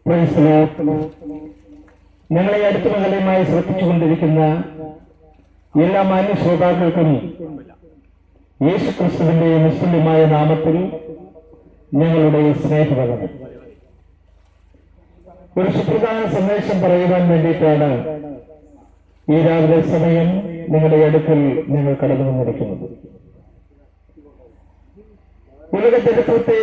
Praise Lord. ഞങ്ങളെ അടുത്ത മംഗലമായി ശ്രദ്ധിച്ചുകൊണ്ടിരിക്കുന്ന എല്ലാ മാന്യ ശ്രോതാക്കൾക്കും യേശു ക്രിസ്തുവിന്റെ മുസ്ലിമായ നാമത്തിൽ ഞങ്ങളുടെ സ്നേഹവദനം ഒരു സുപ്രധാന സന്ദേശം പറയുവാൻ വേണ്ടിയിട്ടാണ് ഈ രാവിലെ സമയം നിങ്ങളുടെ അടുക്കൽ ഞങ്ങൾ കടന്നു വന്നിരിക്കുന്നത് ഉലക ചരിത്രത്തെ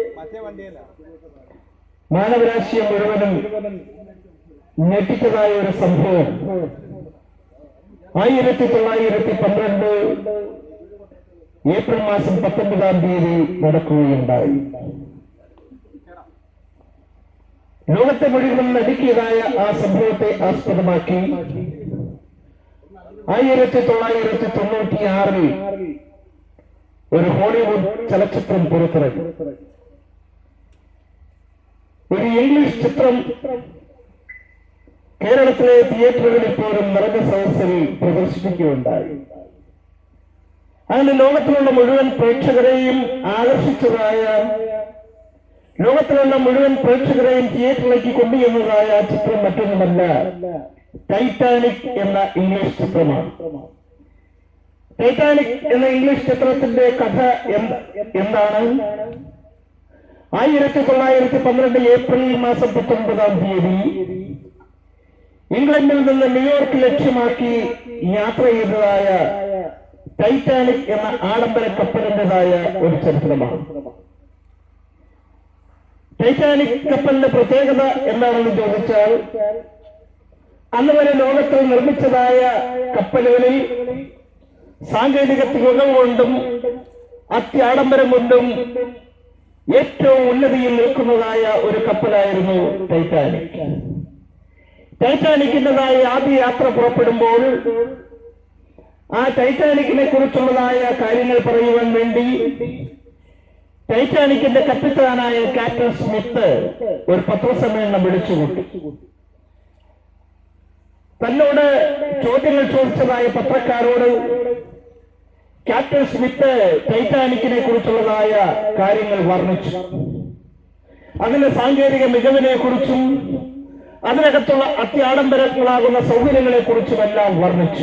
മാനവരാശിയെ മുഴുവനും ഞെട്ടിച്ചതായ ഒരു സംഭവം ആയിരത്തി തൊള്ളായിരത്തി പന്ത്രണ്ട് ഏപ്രിൽ മാസം പത്തൊമ്പതാം തീയതി നടക്കുകയുണ്ടായി ലോകത്തെ മുഴുവൻ നടുക്കിയതായ ആ സംഭവത്തെ ആസ്പദമാക്കി ആയിരത്തി തൊള്ളായിരത്തി തൊണ്ണൂറ്റി ആറിൽ ഒരു ഹോളിവുഡ് ചലച്ചിത്രം പുറത്തിറങ്ങി ഒരു ഇംഗ്ലീഷ് ചിത്രം കേരളത്തിലെ തിയേറ്ററുകളിൽ പോലും നിറഞ്ഞ സദസ്സിൽ പ്രദർശിപ്പിക്കുകയുണ്ടായി അങ്ങനെ ലോകത്തിലുള്ള മുഴുവൻ പ്രേക്ഷകരെയും ആകർഷിച്ചതായ ലോകത്തിലുള്ള മുഴുവൻ പ്രേക്ഷകരെയും തിയേറ്ററിലേക്ക് കൊണ്ടുവന്നതായ ചിത്രം മറ്റൊന്നുമല്ല ടൈറ്റാനിക് എന്ന ഇംഗ്ലീഷ് ചിത്രമാണ് ടൈറ്റാനിക് എന്ന ഇംഗ്ലീഷ് ചിത്രത്തിന്റെ കഥ എന്ത- എന്താണ് ആയിരത്തി തൊള്ളായിരത്തി പന്ത്രണ്ട് ഏപ്രിൽ മാസം പത്തൊൻപതാം തീയതി ഇംഗ്ലണ്ടിൽ നിന്ന് ന്യൂയോർക്ക് ലക്ഷ്യമാക്കി യാത്ര ചെയ്തതായ ടൈറ്റാനിക് എന്ന ആഡംബര കപ്പലിൻ്റെതായ ഒരു ചരിത്രമാണ് ടൈറ്റാനിക് കപ്പലിന്റെ പ്രത്യേകത എന്താണെന്ന് ചോദിച്ചാൽ അന്ന് വരെ ലോകത്തിൽ നിർമ്മിച്ചതായ കപ്പലുകളിൽ സാങ്കേതിക തികകൾ കൊണ്ടും അത്യാഡംബരം കൊണ്ടും ഏറ്റവും ഉന്നതിയിൽ നിൽക്കുന്നതായ ഒരു കപ്പലായിരുന്നു ടൈറ്റാനിക് ടൈറ്റാനിക്കിൻ്റെതായ ആദ്യ യാത്ര പുറപ്പെടുമ്പോൾ ആ ടൈറ്റാനിക്കിനെ കുറിച്ചുള്ളതായ കാര്യങ്ങൾ പറയുവാൻ വേണ്ടി ടൈറ്റാനിക്കിന്റെ കപ്പിത്താനായ ക്യാപ്റ്റൻ സ്മിത്ത് ഒരു പത്രസമ്മേളനം വിളിച്ചുകൂട്ടി തന്നോട് ചോദ്യങ്ങൾ ചോദിച്ചതായ പത്രക്കാരോട് ക്യാപ്റ്റൻ സ്മിത്ത് ടൈറ്റാനിക്കിനെ കുറിച്ചുള്ളതായ കാര്യങ്ങൾ വർണ്ണിച്ചു അതിന്റെ സാങ്കേതിക മികവിനെ കുറിച്ചും അതിനകത്തുള്ള അത്യാഡംബരങ്ങളാകുന്ന സൗകര്യങ്ങളെ കുറിച്ചുമെല്ലാം വർണ്ണിച്ചു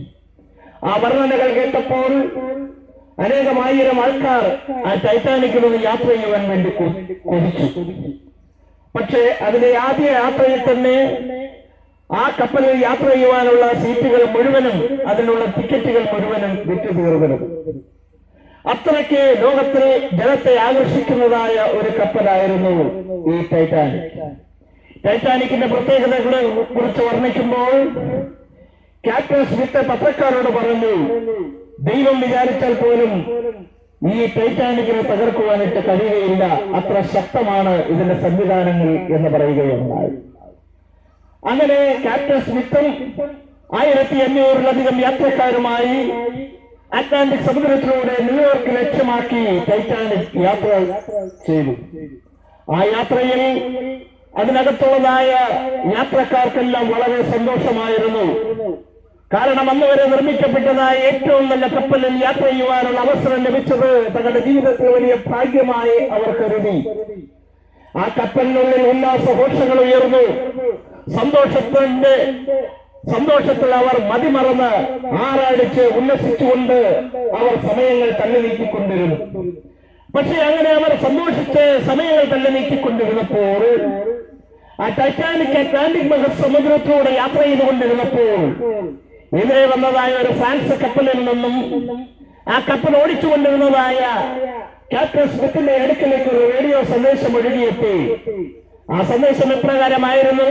ആ വർണ്ണനകൾ കേട്ടപ്പോൾ അനേകമായിരം ആൾക്കാർ ആ ടൈറ്റാനിക്കിലൊന്ന് യാത്ര ചെയ്യുവാൻ വേണ്ടി കൊ- കൊതിച്ചു പക്ഷേ അതിന്റെ ആദ്യ യാത്രയിൽ തന്നെ ആ കപ്പലിൽ യാത്ര ചെയ്യുവാനുള്ള സീറ്റുകൾ മുഴുവനും അതിനുള്ള ടിക്കറ്റുകൾ മുഴുവനും വിറ്റു തീർന്നിരുന്നു അത്രയ്ക്ക് ലോകത്തിൽ ജനത്തെ ആകർഷിക്കുന്നതായ ഒരു കപ്പലായിരുന്നു ഈ ടൈറ്റാനിക് ടൈറ്റാനിക്കിന്റെ പ്രത്യേകതകളെ കുറിച്ച് വർണ്ണിക്കുമ്പോൾ ക്യാപ്റ്റൻ സ്മിത്ത് പത്രക്കാരോട് പറഞ്ഞു ദൈവം വിചാരിച്ചാൽ പോലും ഈ ടൈറ്റാനിക്കിനെ തകർക്കുവാനായിട്ട് കഴിയുകയില്ല അത്ര ശക്തമാണ് ഇതിന്റെ സംവിധാനങ്ങൾ എന്ന് പറയുകയുണ്ടായി അങ്ങനെ ക്യാപ്റ്റൻ സ്മിത്തും ആയിരത്തി അഞ്ഞൂറിലധികം യാത്രക്കാരുമായി അറ്റ്ലാന്റിക് സമുദ്രത്തിലൂടെ ന്യൂയോർക്ക് ലക്ഷ്യമാക്കി ടൈറ്റാനിക് യാത്ര ചെയ്തു ആ യാത്രയിൽ അതിനകത്തുള്ളതായ യാത്രക്കാർക്കെല്ലാം വളരെ സന്തോഷമായിരുന്നു കാരണം അന്ന് വരെ നിർമ്മിക്കപ്പെട്ടതായ ഏറ്റവും നല്ല കപ്പലിൽ യാത്ര ചെയ്യുവാനുള്ള അവസരം ലഭിച്ചത് തങ്ങളുടെ ജീവിതത്തിൽ വലിയ ഭാഗ്യമായി അവർ കരുതി ആ കപ്പലിനുള്ളിൽ ഉല്ലാസഘോഷങ്ങൾ ഉയർന്നു സന്തോഷത്തിന്റെ സന്തോഷത്തിൽ അവർ മതിമറന്ന് ആറാടിച്ച് ഉല്ലസിച്ചുകൊണ്ട് അവർ സമയങ്ങൾ തള്ളി നീക്കിക്കൊണ്ടിരുന്നു പക്ഷെ അങ്ങനെ അവർ സന്തോഷിച്ച് സമയങ്ങൾ തള്ളി നീക്കിക്കൊണ്ടിരുന്നപ്പോൾ ആ ടൈറ്റാനിക് അറ്റ്ലാന്റിക് മഹാസമുദ്രത്തിലൂടെ യാത്ര ചെയ്തുകൊണ്ടിരുന്നപ്പോൾ എതിരെ വന്നതായ ഒരു ഫ്രാൻസ് കപ്പലിൽ നിന്നും ആ കപ്പൽ ഓടിച്ചുകൊണ്ടിരുന്നതായ ക്യാപ്റ്റൻ സ്മിത്തിന്റെ അടുക്കലേക്ക് ഒരു റേഡിയോ സന്ദേശം ഒഴുകിയെത്തി ആ സന്ദേശം ഇപ്രകാരമായിരുന്നു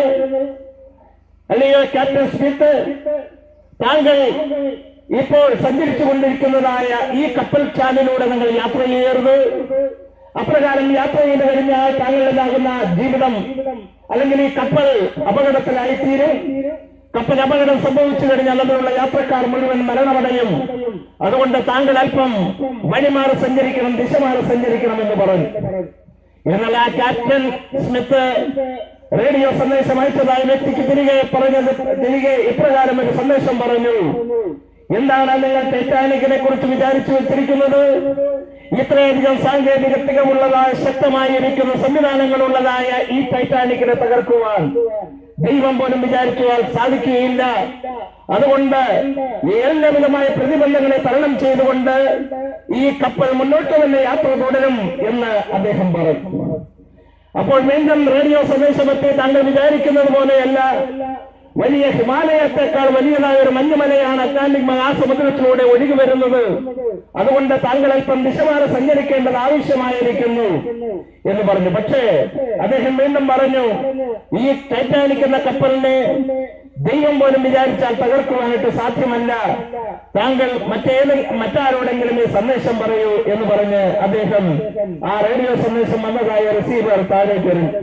അല്ലയോ ക്യാപ്റ്റൻ സ്മിത്ത് താങ്കൾ ഇപ്പോൾ സഞ്ചരിച്ചു കൊണ്ടിരിക്കുന്നതായ ഈ കപ്പൽ ചാലിലൂടെ നിങ്ങൾ യാത്ര ചെയ്യരുത് അപ്രകാരം യാത്ര ചെയ്ത് കഴിഞ്ഞാൽ താങ്കളുടേതാകുന്ന ജീവിതം അല്ലെങ്കിൽ ഈ കപ്പൽ അപകടത്തിലായിത്തീരും കപ്പൽ അപകടം സംഭവിച്ചു കഴിഞ്ഞാൽ അതിലുള്ള യാത്രക്കാർ മുഴുവൻ മരണമടയും അതുകൊണ്ട് താങ്കൾ അല്പം വഴിമാറി സഞ്ചരിക്കണം ദിശ മാറി സഞ്ചരിക്കണം എന്ന് പറഞ്ഞു എന്നാൽ ആ ക്യാപ്റ്റൻ സ്മിത്ത് റേഡിയോ സന്ദേശം അയച്ചതായ വ്യക്തിക്ക് തിരികെ പറഞ്ഞത് തിരികെ ഇപ്രകാരം ഒരു സന്ദേശം പറഞ്ഞു എന്താണ് നിങ്ങൾ ടൈറ്റാനിക്കിനെ കുറിച്ച് വിചാരിച്ചു വെച്ചിരിക്കുന്നത് ഇത്രയധികം സാങ്കേതികത്തികമുള്ളതായ ശക്തമായിരിക്കുന്ന സംവിധാനങ്ങളുള്ളതായ ഈ ടൈറ്റാനിക്കിനെ തകർക്കുവാൻ ദൈവം പോലും വിചാരിക്കുവാൻ സാധിക്കുകയില്ല അതുകൊണ്ട് എല്ലാ വിധമായ പ്രതിബന്ധങ്ങളെ തരണം ചെയ്തുകൊണ്ട് ഈ കപ്പൽ മുന്നോട്ട് തന്നെ യാത്ര തുടരും എന്ന് അദ്ദേഹം പറഞ്ഞു അപ്പോൾ വീണ്ടും റേഡിയോ സന്ദേശമെത്തി താങ്കൾ വിചാരിക്കുന്നത് പോലെയല്ല വലിയ ഹിമാലയത്തെക്കാൾ വലിയതായ ഒരു മഞ്ഞുമലയാണ് അറ്റ്ലാന്റിക് മഹാസമുദ്രത്തിലൂടെ ഒഴുകി വരുന്നത് അതുകൊണ്ട് താങ്കൾ അല്പം ദിശമാറി സഞ്ചരിക്കേണ്ടത് ആവശ്യമായിരിക്കുന്നു എന്ന് പറഞ്ഞു പക്ഷേ അദ്ദേഹം വീണ്ടും പറഞ്ഞു ഈ ടൈറ്റാനിക് എന്ന കപ്പലിനെ ദൈവം പോലും വിചാരിച്ചാൽ തകർക്കുവാനായിട്ട് സാധ്യമല്ല താങ്കൾ മറ്റേത് മറ്റാരോടെങ്കിലും ഈ സന്ദേശം പറയൂ എന്ന് പറഞ്ഞ് അദ്ദേഹം ആ റേഡിയോ സന്ദേശം വന്നതായ റിസീവർ താഴേക്ക് എറിഞ്ഞു.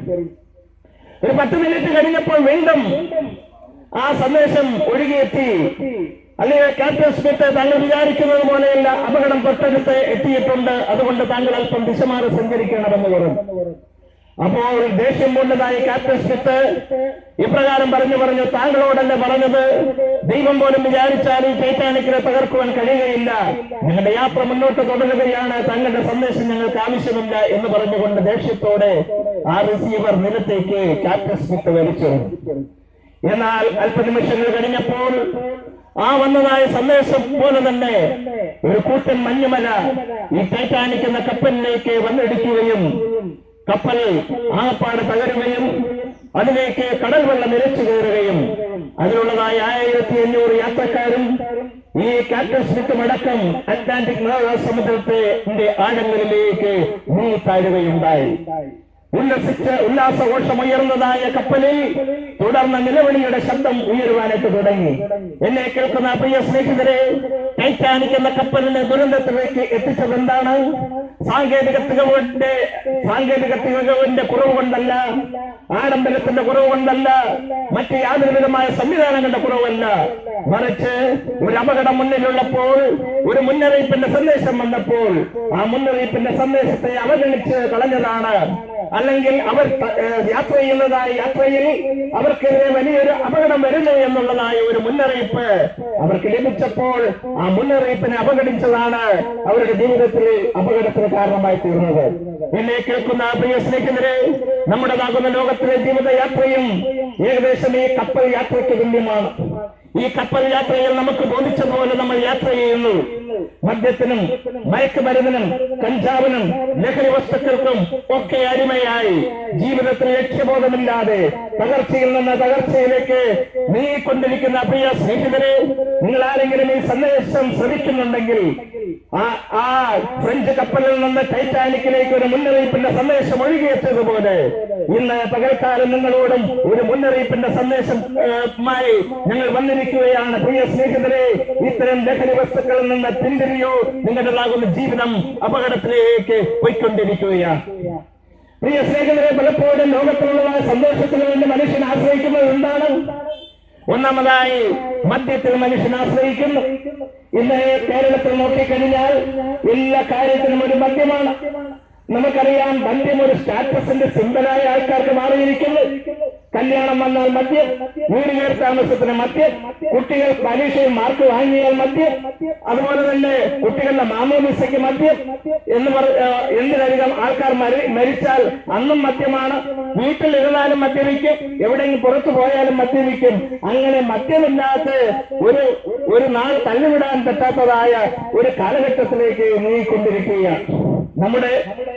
ഒരു പത്ത് മിനിറ്റ് കഴിഞ്ഞപ്പോൾ വീണ്ടും ആ സന്ദേശം ഒഴുകിയെത്തി അല്ലെങ്കിൽ ക്യാപ്റ്റൻ സ്മിത്ത് താങ്കൾ വിചാരിക്കുന്നത് പോലെയല്ല അപകടം തൊട്ടടുത്ത് എത്തിയിട്ടുണ്ട് അതുകൊണ്ട് താങ്കൾ അല്പം ദിശമാറി സഞ്ചരിക്കണമെന്ന് പറഞ്ഞു അപ്പോൾ ദേഷ്യം കൊണ്ടതായ ക്യാപ്റ്റൻ സ്മിത്ത് ഇപ്രകാരം പറഞ്ഞു പറഞ്ഞു താങ്കളോടല്ല പറഞ്ഞത് ദൈവം പോലും വിചാരിച്ചാൽ ഈ ടൈറ്റാനിക്കിനെ തകർക്കുവാൻ കഴിയുകയില്ല ഞങ്ങളുടെ യാത്ര മുന്നോട്ട് തുടരുകയാണ് താങ്കളുടെ സന്ദേശം ഞങ്ങൾക്ക് ആവശ്യമില്ല എന്ന് പറഞ്ഞുകൊണ്ട് ദേഷ്യത്തോടെ ആ റിസീവർ നിലത്തേക്ക് ക്യാപ്റ്റൻ സ്മിത്ത് വലിച്ചു എന്നാൽ അല്പനിമിഷങ്ങൾ കഴിഞ്ഞപ്പോൾ ആ വന്നതായ സന്ദേശം പോലെ തന്നെ ഒരു കൂട്ടൻ മഞ്ഞുമല ഈ ടൈറ്റാനിക് എന്ന കപ്പലിലേക്ക് വന്നിടിക്കുകയും കപ്പൽ ആകപ്പാട് തകരുകയും അതിലേക്ക് കടൽ വെള്ളം നിരച്ചു കയറുകയും അതിലുള്ളതായ ആയിരത്തി അഞ്ഞൂറ് യാത്രക്കാരും ഈ ക്യാപ്റ്റൻ സ്മിത്തും അടക്കം അറ്റ്ലാന്റിക് സമുദ്രത്തെ ആഴങ്ങളിലേക്ക് നീങ്ങി താഴുകയുണ്ടായി ഉല്ലസിച്ച് ഉല്ലാസഘോഷമുയർന്നതായ കപ്പലിൽ തുടർന്ന് നിലവിളിയുടെ ശബ്ദം ഉയരുവാനായിട്ട് തുടങ്ങി എന്നെ കേൾക്കുന്ന പ്രിയ സ്നേഹിതരെ ടൈറ്റാനിക് എന്ന കപ്പലിനെ ദുരന്തത്തിലേക്ക് എത്തിച്ചത് എന്താണ് സാങ്കേതിക തികവിന്റെ സാങ്കേതിക തികവിന്റെ കുറവ് കൊണ്ടല്ല ആഡംബരത്തിന്റെ കുറവ് കൊണ്ടല്ല മറ്റ് യാതൊരു വിധമായ സംവിധാനങ്ങളുടെ കുറവല്ല മറിച്ച് ഒരു അപകടം മുന്നിലുള്ളപ്പോൾ ഒരു മുന്നറിയിപ്പിന്റെ സന്ദേശം വന്നപ്പോൾ ആ മുന്നറിയിപ്പിന്റെ സന്ദേശത്തെ അവഗണിച്ച് കളഞ്ഞതാണ് അല്ലെങ്കിൽ അവർ ത- ഏഹ് യാത്ര ചെയ്യുന്നതായ യാത്രയിൽ അവർക്കെതിരെ വലിയൊരു അപകടം വരുന്നു എന്നുള്ളതായ ഒരു മുന്നറിയിപ്പ് അവർക്ക് ലഭിച്ചപ്പോൾ ആ മുന്നറിയിപ്പിനെ അവഗണിച്ചതാണ് അവരുടെ ജീവിതത്തിൽ അപകടത്തിന് കാരണമായി തീർന്നത് എന്നെ കേൾക്കുന്ന പ്രിയ സ്നേഹിതരെ നമ്മുടേതാകുന്ന ലോകത്തിലെ ജീവിതയാത്രയും ഏകദേശം ഈ കപ്പൽ യാത്രയ്ക്ക് തുല്യമാണ് ഈ കപ്പൽ യാത്രയിൽ നമുക്ക് ബോധിച്ചതുപോലെ നമ്മൾ യാത്ര ചെയ്യുന്നു മദ്യത്തിനും മയക്കുമരുന്നിനും കഞ്ചാവിനും ലഹരി വസ്തുക്കൾക്കും ഒക്കെ അടിമയായി ജീവിതത്തിൽ ലക്ഷ്യബോധമില്ലാതെ തകർച്ചയിൽ നിന്ന് തകർച്ചയിലേക്ക് നീങ്ങിക്കൊണ്ടിരിക്കുന്ന പ്രിയ സ്നേഹിതരെ നിങ്ങൾ ആരെങ്കിലും ഈ സന്ദേശം ശ്രമിക്കുന്നുണ്ടെങ്കിൽ ആ ആ ഫ്രഞ്ച് കപ്പലിൽ നിന്ന് ടൈറ്റാനിക്കിലേക്ക് ഒരു മുന്നറിയിപ്പിന്റെ സന്ദേശം ഒഴുകിയെത്തിയതുപോലെ ഇന്ന് പകൽക്കാലം നിങ്ങളോടും ഒരു മുന്നറിയിപ്പിന്റെ സന്ദേശം ഏഹ്, മായി ഞങ്ങൾ വന്നിരിക്കുകയാണ് പ്രിയ സ്നേഹിതരെ ഇത്തരം ലഹരി വസ്തുക്കളിൽ നിന്ന് പിന്തിരിയോ നിങ്ങളുടേതാകുന്ന ജീവിതം അപകടത്തിലേക്ക് പോയിക്കൊണ്ടിരിക്കുകയാണ് പ്രിയ സ്നേഹിതരെ പലപ്പോഴും ലോകത്തിലുള്ളതായ സന്തോഷത്തിന് വേണ്ടി മനുഷ്യൻ ആശ്രയിക്കുന്നത് എന്താണ് ഒന്നാമതായി മദ്യത്തിൽ മനുഷ്യൻ ആശ്രയിക്കുന്നു ഇന്ന് കേരളത്തിൽ നോക്കിക്കഴിഞ്ഞാൽ എല്ലാ കാര്യത്തിനും ഒരു മദ്യമാണ് നമുക്കറിയാം മദ്യം ഒരു സ്റ്റാറ്റസിന്റെ സിമ്പലായ ആൾക്കാർക്ക് മാറിയിരിക്കുന്നു കല്യാണം വന്നാൽ മദ്യം വീട് കയറി താമസത്തിന് മദ്യം കുട്ടികൾ പരീക്ഷയിൽ മാർക്ക് വാങ്ങിയാൽ മദ്യം അതുപോലെ തന്നെ കുട്ടികളുടെ മാമോദിസയ്ക്ക് മദ്യം എന്ന് പറ ഏഹ് എന്തിനധികം ആൾക്കാർ മരി- മരിച്ചാൽ അന്നും മദ്യമാണ് വീട്ടിലിരുന്നാലും മദ്യപിക്കും എവിടെയെങ്കിലും പുറത്തു പോയാലും മദ്യപിക്കും അങ്ങനെ മദ്യമില്ലാത്ത ഒരു ഒരു നാൾ തള്ളിവിടാൻ പറ്റാത്തതായ ഒരു കാലഘട്ടത്തിലേക്ക് നീങ്ങിക്കൊണ്ടിരിക്കുകയാണ് നമ്മുടെ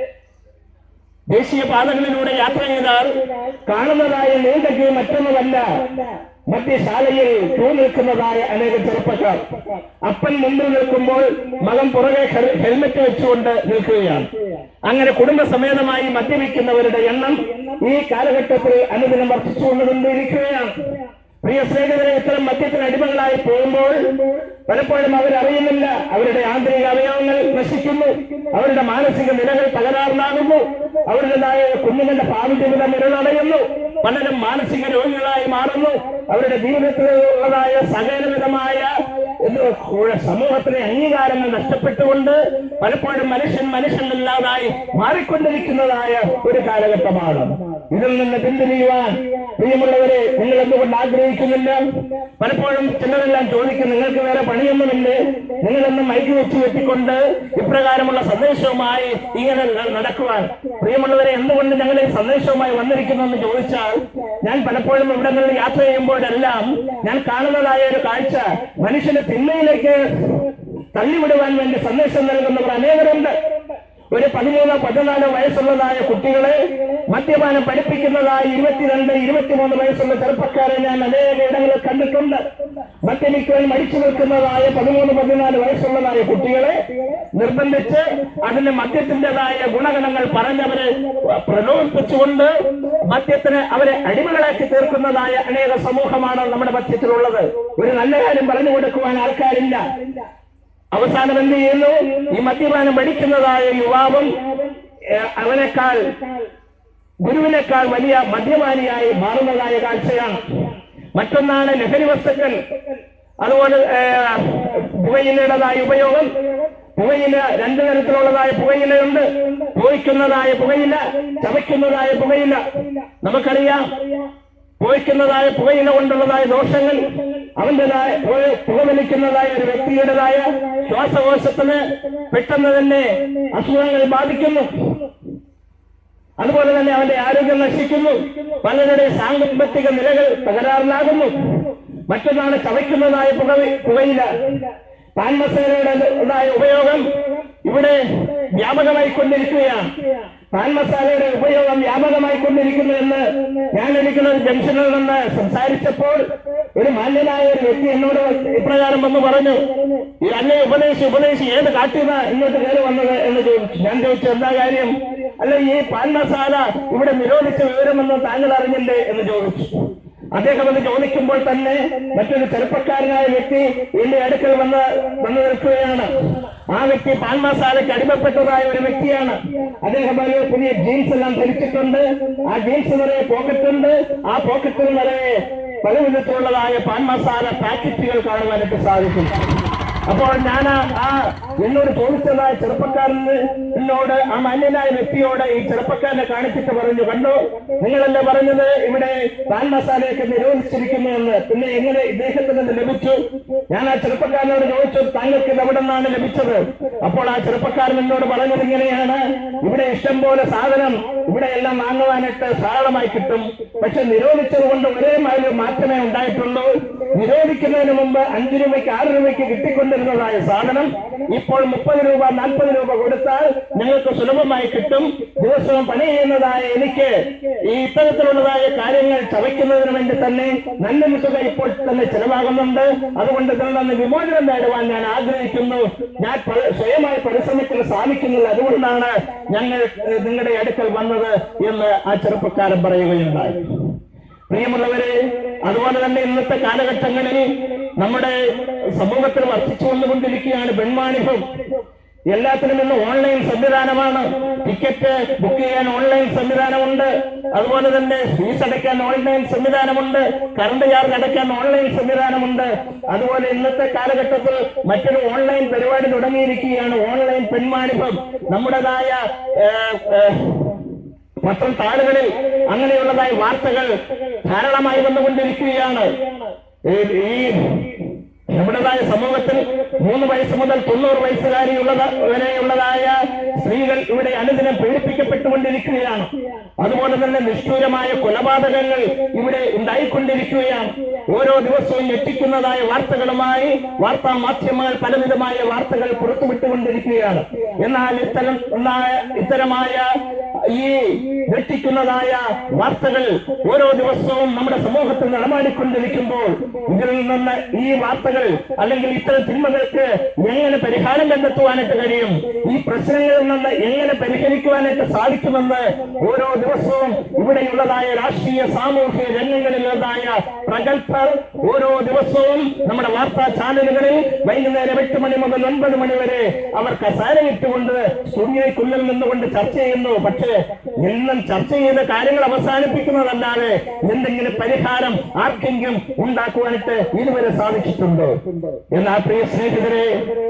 ദേശീയ പാതകളിലൂടെ യാത്ര ചെയ്താൽ കാണുന്നതായ നീണ്ടയ്ക്ക് മറ്റൊന്നുമല്ല മദ്യശാലയിൽ ക്യൂ നിൽക്കുന്നതായ അനേക ചെറുപ്പക്കാർ അപ്പൻ മുമ്പിൽ നിൽക്കുമ്പോൾ മകൻ പുറകെ ഹെൽ- ഹെൽമറ്റ് വെച്ചുകൊണ്ട് നിൽക്കുകയാണ് അങ്ങനെ കുടുംബസമേതമായി മദ്യപിക്കുന്നവരുടെ എണ്ണം ഈ കാലഘട്ടത്തിൽ അനുദിനം വർദ്ധിച്ചുകൊണ്ടുകൊണ്ടിരിക്കുകയാണ് പ്രിയ സ്നേഹിതരെ ഇത്തരം മദ്യത്തിന് അടിമകളായി പോകുമ്പോൾ പലപ്പോഴും അവരറിയുന്നില്ല അവരുടെ ആന്തരിക അവയവങ്ങൾ നശിക്കുന്നു അവരുടെ മാനസിക നിലകൾ തകരാറിലാകുന്നു അവരുടേതായ കുഞ്ഞുങ്ങളുടെ ഭാവി ജീവിതം ഇരളടയുന്നു പലരും മാനസിക രോഗികളായി മാറുന്നു അവരുടെ ജീവിതത്തിലുള്ളതായ സകലവിധമായ എന്ന് സമൂഹത്തിലെ അംഗീകാരങ്ങൾ നഷ്ടപ്പെട്ടുകൊണ്ട് പലപ്പോഴും മനുഷ്യൻ മനുഷ്യനില്ലാതായി മാറിക്കൊണ്ടിരിക്കുന്നതായ ഒരു കാലഘട്ടമാണ് ഇതിൽ നിന്ന് പിന്തിരിയുവാൻ പ്രിയമുള്ളവരെ നിങ്ങൾ എന്തുകൊണ്ട് ആഗ്രഹിക്കുന്നില്ല പലപ്പോഴും ചിലരെല്ലാം ചോദിക്കും നിങ്ങൾക്ക് വേറെ പണിയൊന്നുമില്ലേ നിങ്ങളൊന്നും മൈക്ക് വെച്ച് വെട്ടിക്കൊണ്ട് ഇപ്രകാരമുള്ള സന്ദേശവുമായി ഇങ്ങനെ ന- നടക്കുവാൻ പ്രിയമുള്ളവരെ എന്തുകൊണ്ട് ഞങ്ങൾ ഈ സന്ദേശവുമായി വന്നിരിക്കുന്നു എന്ന് ചോദിച്ചാൽ ഞാൻ പലപ്പോഴും ഇവിടങ്ങളിൽ യാത്ര ചെയ്യുമ്പോഴെല്ലാം ഞാൻ കാണുന്നതായ ഒരു കാഴ്ച മനുഷ്യനെ തിന്മയിലേക്ക് തള്ളിവിടുവാൻ വേണ്ടി സന്ദേശം നൽകുന്നവർ അനേകരുണ്ട് ഒരു പതിമൂന്നോ പതിനാലോ വയസ്സുള്ളതായ കുട്ടികളെ മദ്യപാനം പഠിപ്പിക്കുന്നതായ ഇരുപത്തിരണ്ട് ഇരുപത്തിമൂന്ന് വയസ്സുള്ള ചെറുപ്പക്കാരെ ഞാൻ അനേക ഇടങ്ങളിൽ കണ്ടിട്ടുണ്ട് മദ്യപിക്കുവാൻ മടിച്ചു നിൽക്കുന്നതായ പതിമൂന്ന് പതിനാല് വയസ്സുള്ളതായ കുട്ടികളെ നിർബന്ധിച്ച് അതിന് മദ്യത്തിൻ്റെതായ ഗുണഗണങ്ങൾ പറഞ്ഞവരെ പ്രലോഭിപ്പിച്ചുകൊണ്ട് മദ്യത്തിന് അവരെ അടിമകളാക്കി തീർക്കുന്നതായ അനേക സമൂഹമാണ് നമ്മുടെ മധ്യത്തിലുള്ളത് ഒരു നല്ല കാര്യം പറഞ്ഞു കൊടുക്കുവാൻ ആൾക്കാരില്ല അവസാനം എന്ത് ചെയ്യുന്നു ഈ മദ്യപാനം പഠിക്കുന്നതായ യുവാവും ഏഹ്, അവനേക്കാൾ ഗുരുവിനേക്കാൾ വലിയ മദ്യപാനിയായി മാറുന്നതായ കാഴ്ചയാണ് മറ്റൊന്നാണ് ലഹരി വസ്തുക്കൾ അതുപോലെ ഏഹ്, പുകയിലയുടേതായ ഉപയോഗം പുകയില രണ്ടു തരത്തിലുള്ളതായ പുകയിലയുണ്ട് പോയിക്കുന്നതായ പുകയില ചവയ്ക്കുന്നതായ പുകയില നമുക്കറിയാം പോയിക്കുന്നതായ പുകയില കൊണ്ടുള്ളതായ ദോഷങ്ങൾ അവന്റേതായ പുക- പുകവലിക്കുന്നതായ ഒരു വ്യക്തിയുടേതായ ശ്വാസകോശത്തിന് പെട്ടെന്ന് തന്നെ അസുഖങ്ങൾ ബാധിക്കുന്നു അതുപോലെ തന്നെ അവന്റെ ആരോഗ്യം നശിക്കുന്നു പലരുടെ സാമ്പത്തിക നിലകൾ തകരാറിലാകുന്നു മറ്റൊന്നാണ് ചവയ്ക്കുന്നതായ പുക പുകയില പാൻമസാലയുടെ ഉപയോഗം ഇവിടെ വ്യാപകമായി കൊണ്ടിരിക്കുകയാണ് പാൻ മസാലയുടെ ഉപയോഗം വ്യാപകമായി കൊണ്ടിരിക്കുന്നു എന്ന് ഞാൻ ഇരിക്കുന്ന ഒരു ജംഗ്ഷനിൽ നിന്ന് സംസാരിച്ചപ്പോൾ ഒരു മാന്യനായ ഒരു വ്യക്തി എന്നോട് ഇപ്രകാരം വന്ന് പറഞ്ഞു ഈ അന്നെ ഉപദേശി ഉപദേശി ഏത് കാട്ടിന്ന് ഇങ്ങോട്ട് കയറി വന്നത് എന്ന് ചോദിച്ചു ഞാൻ ചോദിച്ചു എന്താ കാര്യം അല്ല ഈ പാൻ മസാല ഇവിടെ നിരോധിച്ച വിവരമെന്ന് താങ്കൾ അറിഞ്ഞില്ലേ എന്ന് ചോദിച്ചു അദ്ദേഹം അത് ചോദിക്കുമ്പോൾ തന്നെ മറ്റൊരു ചെറുപ്പക്കാരനായ വ്യക്തി എന്റെ അടുക്കൽ വന്ന് വന്നു നിൽക്കുകയാണ് ആ വ്യക്തി പാൻ മസാലയ്ക്ക് അടിമപ്പെട്ടതായ ഒരു വ്യക്തിയാണ് അദ്ദേഹം ഒരു പുതിയ ജീൻസ് എല്ലാം ധരിച്ചിട്ടുണ്ട് ആ ജീൻസ് നിറയെ പോക്കറ്റുണ്ട് ആ പോക്കറ്റിൽ നിറയെ പല വിധത്തിലുള്ളതായ പാൻ മസാല പാക്കറ്റുകൾ കാണുവാനായിട്ട് സാധിക്കും അപ്പോൾ ഞാൻ ആ- ആ എന്നോട് ചോദിച്ചതായ ചെറുപ്പക്കാരന് എന്നോട് ആ മാന്യനായ വ്യക്തിയോട് ഈ ചെറുപ്പക്കാരനെ കാണിച്ചിട്ട് പറഞ്ഞു കണ്ടു നിങ്ങളല്ലേ പറഞ്ഞത് ഇവിടെ പാൻ മസാലയൊക്കെ നിരോധിച്ചിരിക്കുന്നു എന്ന് പിന്നെ എങ്ങനെ ഇദ്ദേഹത്തിന് ഇത് ലഭിച്ചു ഞാൻ ആ ചെറുപ്പക്കാരനോട് ചോദിച്ചു താങ്കൾക്ക് ഇത് എവിടെ നിന്നാണ് ലഭിച്ചത് അപ്പോൾ ആ ചെറുപ്പക്കാരൻ എന്നോട് പറഞ്ഞത് ഇങ്ങനെയാണ് ഇവിടെ ഇഷ്ടം പോലെ സാധനം ഇവിടെ എല്ലാം വാങ്ങുവാനായിട്ട് ധാരാളമായി കിട്ടും പക്ഷെ നിരോധിച്ചത് കൊണ്ട് ഒരേ മാതിരി മാറ്റമേ ഉണ്ടായിട്ടുള്ളൂ നിരോധിക്കുന്നതിന് മുമ്പ് അഞ്ചു രൂപയ്ക്ക് ആറ് രൂപയ്ക്ക് കിട്ടിക്കൊണ്ടിരുന്നതായ സാധനം ഇപ്പോൾ മുപ്പത് രൂപ നാൽപ്പത് രൂപ കൊടുത്താൽ ഞങ്ങൾക്ക് സുലഭമായി കിട്ടും ദിവസവും പണി ചെയ്യുന്നതായ എനിക്ക് ഈ ഇത്തരത്തിലുള്ളതായ കാര്യങ്ങൾ ചവയ്ക്കുന്നതിന് വേണ്ടി തന്നെ നല്ല തുക ഇപ്പോൾ തന്നെ ചെലവാകുന്നുണ്ട് അതുകൊണ്ട് ഇതിൽ നിന്ന് വിമോചനം നേടുവാൻ ഞാൻ ആഗ്രഹിക്കുന്നു ഞാൻ പ- സ്വയമായി പരിശ്രമിക്കാൻ സാധിക്കുന്നില്ല അതുകൊണ്ടാണ് ഞങ്ങൾ ഏഹ്, നിങ്ങളുടെ അടുക്കൽ വന്നത് എന്ന് ആ ചെറുപ്പക്കാരൻ പറയുകയുണ്ടായി പ്രിയമുള്ളവരെ അതുപോലെ തന്നെ ഇന്നത്തെ കാലഘട്ടങ്ങളിൽ നമ്മുടെ സമൂഹത്തിൽ വർദ്ധിച്ചു വന്നുകൊണ്ടിരിക്കുകയാണ് പെൺവാണിഭം എല്ലാത്തിനും ഇന്ന് ഓൺലൈൻ സംവിധാനമാണ് ടിക്കറ്റ് ബുക്ക് ചെയ്യാൻ ഓൺലൈൻ സംവിധാനമുണ്ട് അതുപോലെ തന്നെ ഫീസ് അടയ്ക്കാൻ ഓൺലൈൻ സംവിധാനമുണ്ട് കറണ്ട് ചാർജ് അടയ്ക്കാൻ ഓൺലൈൻ സംവിധാനമുണ്ട് അതുപോലെ ഇന്നത്തെ കാലഘട്ടത്തിൽ മറ്റൊരു ഓൺലൈൻ പരിപാടി തുടങ്ങിയിരിക്കുകയാണ് ഓൺലൈൻ പെൺവാണിഭം നമ്മുടേതായ ഏഹ്, ഏഹ്, പത്രം താളുകളിൽ അങ്ങനെയുള്ളതായ വാർത്തകൾ ധാരാളമായി വന്നുകൊണ്ടിരിക്കുകയാണ് ഈ- ഈ നമ്മുടേതായ സമൂഹത്തിൽ മൂന്ന് വയസ്സ് മുതൽ തൊണ്ണൂറ് വയസ്സുകാരിയുള്ളത് വരെയുള്ളതായ സ്ത്രീകൾ ഇവിടെ അനുദിനം പീഡിപ്പിക്കപ്പെട്ടുകൊണ്ടിരിക്കുകയാണ് അതുപോലെ തന്നെ നിഷ്ഠൂരമായ കൊലപാതകങ്ങൾ ഇവിടെ ഉണ്ടായിക്കൊണ്ടിരിക്കുകയാണ് ഓരോ ദിവസവും ഞെട്ടിക്കുന്നതായ വാർത്തകളുമായി വാർത്താ മാധ്യമങ്ങൾ പലവിധമായ വാർത്തകൾ പുറത്തുവിട്ടുകൊണ്ടിരിക്കുകയാണ് എന്നാൽ ഇത്തരം എന്നാ- ഇത്തരമായ ഈ ഞെട്ടിക്കുന്നതായ വാർത്തകൾ ഓരോ ദിവസവും നമ്മുടെ സമൂഹത്തിൽ നടമാടിക്കൊണ്ടിരിക്കുമ്പോൾ ഇതിൽ നിന്ന് ഈ വാർത്തകൾ അല്ലെങ്കിൽ ഇത്തരം തിന്മകൾക്ക് എങ്ങനെ പരിഹാരം കണ്ടെത്തുവാനായിട്ട് കഴിയും ഈ പ്രശ്നങ്ങളിൽ നിന്ന് എങ്ങനെ പരിഹരിക്കുവാനായിട്ട് സാധിക്കുമെന്ന് ഓരോ ദിവസവും ഇവിടെയുള്ളതായ രാഷ്ട്രീയ സാമൂഹിക രംഗങ്ങളിലുള്ളതായ പ്രഗത്ഭർ ഓരോ ദിവസവും നമ്മുടെ വാർത്താ ചാനലുകളിൽ വൈകുന്നേരം എട്ട് മണി മുതൽ ഒൻപത് മണി വരെ അവർ കസാരയിട്ടുകൊണ്ട് സ്റ്റുഡിയോയ്ക്കുള്ളിൽ നിന്നുകൊണ്ട് ചർച്ച ചെയ്യുന്നു പക്ഷേ എന്നും ചർച്ച ചെയ്ത കാര്യങ്ങൾ അവസാനിപ്പിക്കുന്നതല്ലാതെ എന്തെങ്കിലും പരിഹാരം ആർക്കെങ്കിലും ഉണ്ടാക്കുവാനായിട്ട് ഇതുവരെ സാധിച്ചിട്ടുണ്ടോ എന്നാൽ പ്രിയ സ്നേഹിതരെ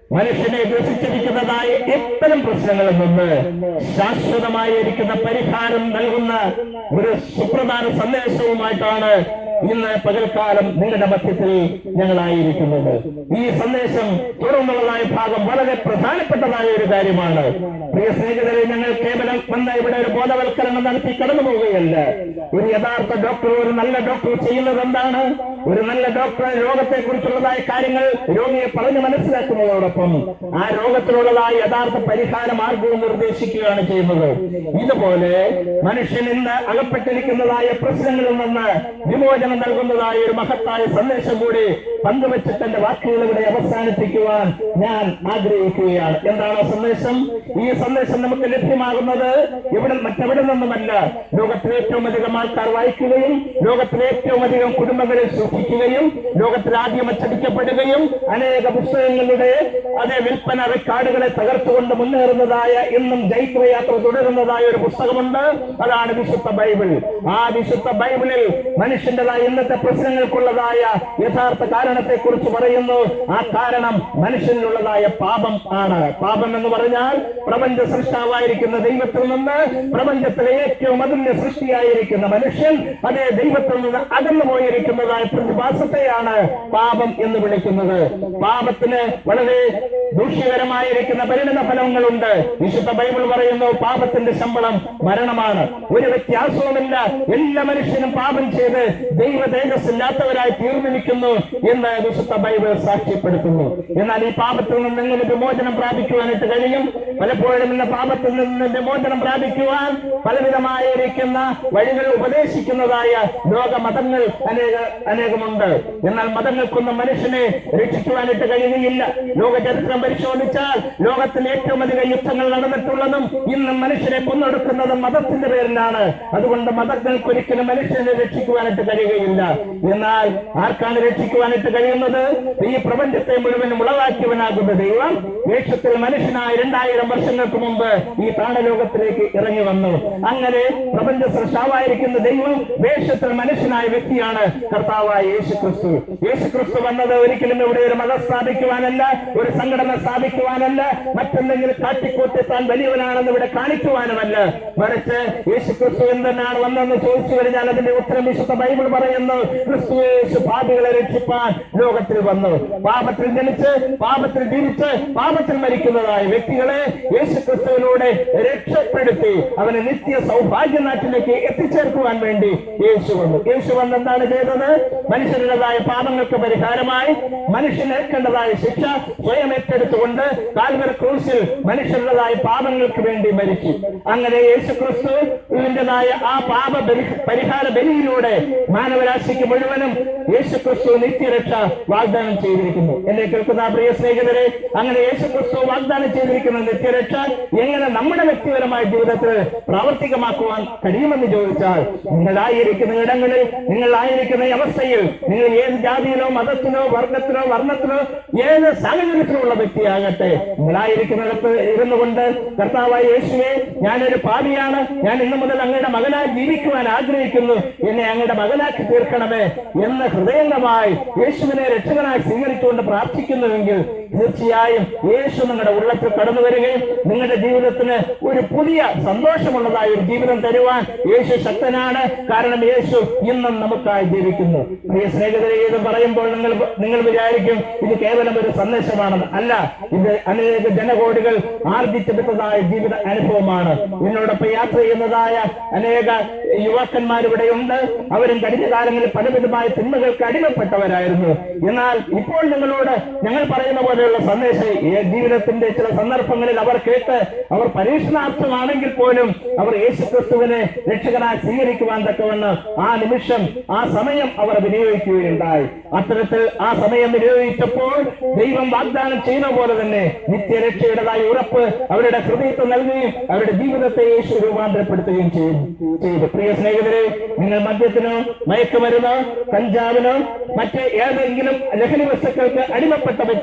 മനുഷ്യനെ ഗ്രസിച്ചിരിക്കുന്നതായ ഇത്തരം പ്രശ്നങ്ങളിൽ നിന്ന് ശാശ്വതമായിരിക്കുന്ന പരിഹാരം നൽകുന്ന ഒരു സുപ്രധാന സന്ദേശവുമായിട്ടാണ് ഇന്ന് പകൽക്കാലം നിങ്ങളുടെ മധ്യത്തിൽ ഞങ്ങളായിരിക്കുന്നത് ഈ സന്ദേശം തുടർന്നുള്ളതായ ഭാഗം വളരെ പ്രധാനപ്പെട്ടതായ ഒരു കാര്യമാണ് പ്രിയ സ്നേഹിതരെ ഞങ്ങൾ കേവലം വന്ന ഇവിടെ ഒരു ബോധവൽക്കരണം നടത്തി കടന്നു പോവുകയല്ല ഒരു യഥാർത്ഥ ഡോക്ടർ ഒരു നല്ല ഡോക്ടർ ചെയ്യുന്നത് എന്താണ് ഒരു നല്ല ഡോക്ടർ രോഗത്തെ കുറിച്ചുള്ളതായ കാര്യങ്ങൾ രോഗിയെ പറഞ്ഞു മനസ്സിലാക്കുന്നതോടൊപ്പം ആ രോഗത്തിനുള്ളതായ യഥാർത്ഥ പരിഹാര മാർഗവും നിർദ്ദേശിക്കുകയാണ് ചെയ്യുന്നത് ഇതുപോലെ മനുഷ്യൻ ഇന്ന് അകപ്പെട്ടിരിക്കുന്നതായ പ്രശ്നങ്ങളിൽ നിന്ന് വിമോചനം നൽകുന്നതായ ഒരു മഹത്തായ സന്ദേശം കൂടി പങ്കുവച്ചിട്ട് എന്റെ വാക്കുകൾ ഇവിടെ അവസാനിപ്പിക്കുവാൻ ഞാൻ ആഗ്രഹിക്കുകയാണ് എന്താണ് ആ സന്ദേശം ഈ സന്ദേശം നമുക്ക് ലഭ്യമാകുന്നത് ഇവിടെ മറ്റെവിടെ നിന്നുമല്ല ലോകത്തിലെ ഏറ്റവും അധികം ആൾക്കാർ വായിക്കുകയും ലോകത്തിലെ ഏറ്റവും അധികം കുടുംബങ്ങളിൽ സൂക്ഷിക്കുകയും ലോകത്തിൽ ആദ്യം അച്ചടിക്കപ്പെടുകയും അനേക പുസ്തകങ്ങളുടെ അതേ വിൽപ്പന റെക്കാർഡുകളെ തകർത്തുകൊണ്ട് മുന്നേറുന്നതായ ഇന്നും ജൈത്രയാത്ര തുടരുന്നതായ ഒരു പുസ്തകമുണ്ട് അതാണ് വിശുദ്ധ ബൈബിൾ ആ വിശുദ്ധ ബൈബിളിൽ മനുഷ്യന്റേതായ ഇന്നത്തെ പ്രശ്നങ്ങൾക്കുള്ളതായ യഥാർത്ഥ കാരണത്തെ കുറിച്ച് പറയുന്നു ആ കാരണം മനുഷ്യനിലുള്ളതായ പാപം ആണ് പാപം എന്ന് പറഞ്ഞാൽ പ്രപഞ്ച സൃഷ്ടാവായിരിക്കുന്ന ദൈവത്തിൽ നിന്ന് പ്രപഞ്ചത്തിലെ ഏറ്റവും അതിന്റെ സൃഷ്ടിയായിരിക്കുന്ന മനുഷ്യൻ അതേ ദൈവത്തിൽ നിന്ന് അകന്നു പോയിരിക്കുന്നതായ പ്രതിഭാസത്തെയാണ് പാപം എന്ന് വിളിക്കുന്നത് പാപത്തിന് വളരെ ദൂഷ്യകരമായിരിക്കുന്ന പരിണിത ഫലങ്ങളുണ്ട് വിശുദ്ധ ബൈബിൾ പറയുന്നു പാപത്തിന്റെ ശമ്പളം മരണമാണ് ഒരു വ്യത്യാസവുമില്ല എല്ലാ മനുഷ്യനും പാപം ചെയ്ത് ദൈവ തേജസ്സില്ലാത്തവരായി തീർന്നിരിക്കുന്നു എന്ന് വിശുദ്ധ ബൈബിൾ സാക്ഷ്യപ്പെടുത്തുന്നു എന്നാൽ ഈ പാപത്തിൽ നിന്ന് എങ്ങനെ വിമോചനം പ്രാപിക്കുവാനായിട്ട് കഴിയും പലപ്പോഴും ഇന്ന് പാപത്തിൽ നിന്ന് വിമോചനം പ്രാപിക്കുവാൻ പലവിധമായിരിക്കുന്ന വഴികൾ ഉപദേശിക്കുന്നതായ ലോക മതങ്ങൾ അനേക അനേകമുണ്ട് എന്നാൽ മതങ്ങൾക്കൊന്നും മനുഷ്യനെ രക്ഷിക്കുവാനായിട്ട് കഴിയുകയില്ല ലോക ചരിത്രം പരിശോധിച്ചാൽ ലോകത്തിൽ ഏറ്റവും അധികം യുദ്ധങ്ങൾ നടന്നിട്ടുള്ളതും ഇന്നും മനുഷ്യനെ കൊന്നൊടുക്കുന്നതും മതത്തിന്റെ പേരിലാണ് അതുകൊണ്ട് മതങ്ങൾക്ക് ഒരിക്കലും മനുഷ്യനെ രക്ഷിക്കുവാനായിട്ട് കഴിയുകയില്ല എന്നാൽ ആർക്കാണ് രക്ഷിക്കുവാനായിട്ട് കഴിയുന്നത് ഈ പ്രപഞ്ചത്തെ മുഴുവനും ഉളവാക്കിയവനാകുന്ന ദൈവം വേഷത്തിൽ മനുഷ്യനായ രണ്ടായിരം വർഷങ്ങൾക്ക് മുമ്പ് ഈ താണലോകത്തിലേക്ക് ഇറങ്ങി വന്നു അങ്ങനെ പ്രപഞ്ച സൃഷ്ടാവായിരിക്കുന്ന ദൈവം വേഷത്തിൽ മനുഷ്യനായ വ്യക്തിയാണ് കർത്താവായ യേശു ക്രിസ്തു യേശു ക്രിസ്തു വന്നത് ഒരിക്കലും ഇവിടെ ഒരു മതം സ്ഥാപിക്കുവാനല്ല ഒരു സംഘടന സ്ഥാപിക്കുവാനല്ല മറ്റെന്തെങ്കിലും കാട്ടിക്കൂട്ടി താൻ വലിയവനാണെന്ന് ഇവിടെ കാണിക്കുവാനുമല്ല മറിച്ച് യേശു ക്രിസ്തു എന്തെന്നാണ് വന്നെന്ന് ചോദിച്ചു കഴിഞ്ഞാൽ അതിന്റെ ഉത്തരം വിശുദ്ധ ബൈബിൾ പറയുന്നു ക്രിസ്തു യേശു പാപികളെ രക്ഷിപ്പാൻ ലോകത്തിൽ വന്നു പാപത്തിൽ ജനിച്ച് പാപത്തിൽ ജീവിച്ച് പാപത്തിൽ മരിക്കുന്നതായ വ്യക്തികളെ യേശു ക്രിസ്തുവിലൂടെ രക്ഷപ്പെടുത്തി അവനെ നിത്യ സൗഭാഗ്യ നാട്ടിലേക്ക് എത്തിച്ചേർക്കുവാൻ വേണ്ടി യേശു വന്നു യേശു വന്ന് എന്താണ് ചെയ്തത് മനുഷ്യരുടേതായ പാപങ്ങൾക്ക് പരിഹാരമായി മനുഷ്യൻ ഏൽക്കേണ്ടതായ ശിക്ഷ സ്വയം ഏറ്റെടുത്തുകൊണ്ട് കാൽവര ക്രൂസിൽ മനുഷ്യരുടേതായ പാപങ്ങൾക്ക് വേണ്ടി മരിച്ചു അങ്ങനെ യേശു ക്രിസ്തുവിൻ്റെതായ ആ പാപ ബലി- പരിഹാര ബലിയിലൂടെ മാനവരാശിക്ക് മുഴുവനും യേശു ക്രിസ്തു നിത്യരക്ഷ വാഗ്ദാനം ചെയ്തിരിക്കുന്നു എന്നെ കേൾക്കുന്ന പ്രിയ സ്നേഹിതരെ അങ്ങനെ യേശു ക്രിസ്തു വാഗ്ദാനം ചെയ്തിരിക്കുന്ന നിത്യരക്ഷ എങ്ങനെ നമ്മുടെ വ്യക്തിപരമായ ജീവിതത്തിൽ പ്രാവർത്തികമാക്കുവാൻ കഴിയുമെന്ന് ചോദിച്ചാൽ നിങ്ങളായിരിക്കുന്ന ഇടങ്ങളിൽ നിങ്ങളായിരിക്കുന്ന ഈ അവസ്ഥയിൽ നിങ്ങൾ ഏത് ജാതിയിലോ മതത്തിലോ വർഗത്തിലോ വർണ്ണത്തിലോ ഏത് സാഹചര്യത്തിലുള്ള വ്യക്തിയാകട്ടെ നിങ്ങളായിരിക്കുന്നിടത്ത് ഇരുന്നു കൊണ്ട് കർത്താവായ യേശുവെ ഞാനൊരു പാപിയാണ് ഞാൻ ഇന്നു മുതൽ അങ്ങയുടെ മകനായി ജീവിക്കുവാൻ ആഗ്രഹിക്കുന്നു എന്നെ അങ്ങയുടെ മകനാക്കി തീർക്കണമേ എന്ന് ഹൃദയംഗമായി യേശുവിനെ രക്ഷകനായി സ്വീകരിച്ചുകൊണ്ട് പ്രാർത്ഥിക്കുന്നുവെങ്കിൽ തീർച്ചയായും യേശു നിങ്ങളുടെ ഉള്ളത്തിൽ കടന്നു വരികയും നിങ്ങളുടെ ജീവിതത്തിന് ഒരു പുതിയ സന്തോഷമുള്ളതായ ഒരു ജീവിതം തരുവാൻ യേശു ശക്തനാണ് കാരണം യേശു ഇന്നും നമുക്കായി ജീവിക്കുന്നു പ്രിയ സ്നേഹിതരെ ഇത് പറയുമ്പോൾ നിങ്ങൾ നിങ്ങൾ വിചാരിക്കും ഇത് കേവലം ഒരു സന്ദേശമാണെന്ന് അല്ല ഇത് അനേക ജനകോടികൾ ആർജിച്ചെടുത്തതായ ജീവിത അനുഭവമാണ് എന്നോടൊപ്പം യാത്ര ചെയ്യുന്നതായ അനേക യുവാക്കന്മാർ ഇവിടെയുണ്ട് അവരും കഴിഞ്ഞ കാലങ്ങളിൽ പലവിധമായ തിന്മകൾക്ക് അടിമപ്പെട്ടവരായിരുന്നു എന്നാൽ ഇപ്പോൾ നിങ്ങളോട് ഞങ്ങൾ പറയുന്ന പോലെയുള്ള സന്ദേശം ഈ ജീവിതത്തിന്റെ ചില സന്ദർഭങ്ങളിൽ അവർ കേട്ട് അവർ പരീക്ഷണാർത്ഥമാണെങ്കിൽ പോലും അവർ യേശുക്രിസ്തുവിനെ രക്ഷകനായി സ്വീകരിക്കുവാൻ തക്കവണ്ണം ആ നിമിഷം ആ സമയം അവർ വിനിയോഗിക്കുകയുണ്ടായി അത്തരത്തിൽ ആ സമയം വിനിയോഗിച്ചപ്പോൾ ദൈവം വാഗ്ദാനം ചെയ്യുന്ന പോലെ തന്നെ നിത്യരക്ഷയുടേതായ ഉറപ്പ് അവരുടെ ഹൃദയത്തിൽ നൽകുകയും അവരുടെ ജീവിതത്തെ യേശു രൂപാന്തരപ്പെടുത്തുകയും ചെയ്തു ചെയ്തു പ്രിയ സ്നേഹിതരെ നിങ്ങൾ മദ്യത്തിനോ മയക്കുമരുന്നോ കഞ്ചാവിനോ മറ്റ് ഏതെങ്കിലും ലഹരി വസ്തുക്കൾക്ക് അടിമപ്പെട്ട വ്യക്തിയാണെങ്കിൽ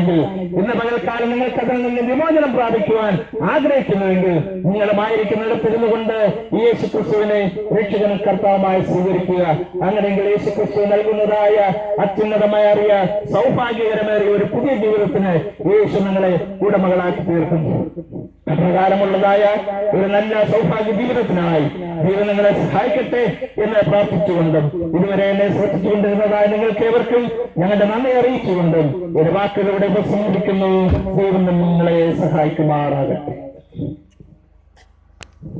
ആണെങ്കിൽ ഇന്ന് പകൽക്കാലം നിങ്ങൾക്ക് അതിൽ നിന്ന് വിമോചനം പ്രാപിക്കുവാൻ ആഗ്രഹിക്കുന്നുവെങ്കിൽ നിങ്ങളുമായിരിക്കുന്നിടത്തിരുന്നു കൊണ്ട് ഈ യേശു ക്രിസ്തുവിനെ രക്ഷകനും കർത്താവുമായി സ്വീകരിക്കുക അങ്ങനെയെങ്കിൽ യേശു ക്രിസ്തു നൽകുന്നതായ അത്യുന്നതമേറിയ സൗഭാഗ്യകരമേറിയ ഒരു പുതിയ ജീവിതത്തിന് യേശു നിങ്ങളെ ഉടമകളാക്കി തീർക്കും അപ്രകാരമുള്ളതായ ഒരു നല്ല സൗഭാഗ്യ ജീവിതത്തിനായി ദൈവം നിങ്ങളെ സഹായിക്കട്ടെ എന്ന് പ്രാർത്ഥിച്ചുകൊണ്ടും ഇതുവരെ എന്നെ ശ്രദ്ധിച്ചുകൊണ്ടിരുന്നതായ നിങ്ങൾക്ക് ഏവർക്കും ഞങ്ങളുടെ നന്ദി അറിയിച്ചുകൊണ്ടും ഒരു വാക്കുകളുടെ ഉപസംഹരിക്കുന്നു ദൈവം നിങ്ങളെ സഹായിക്കുമാറാകട്ടെ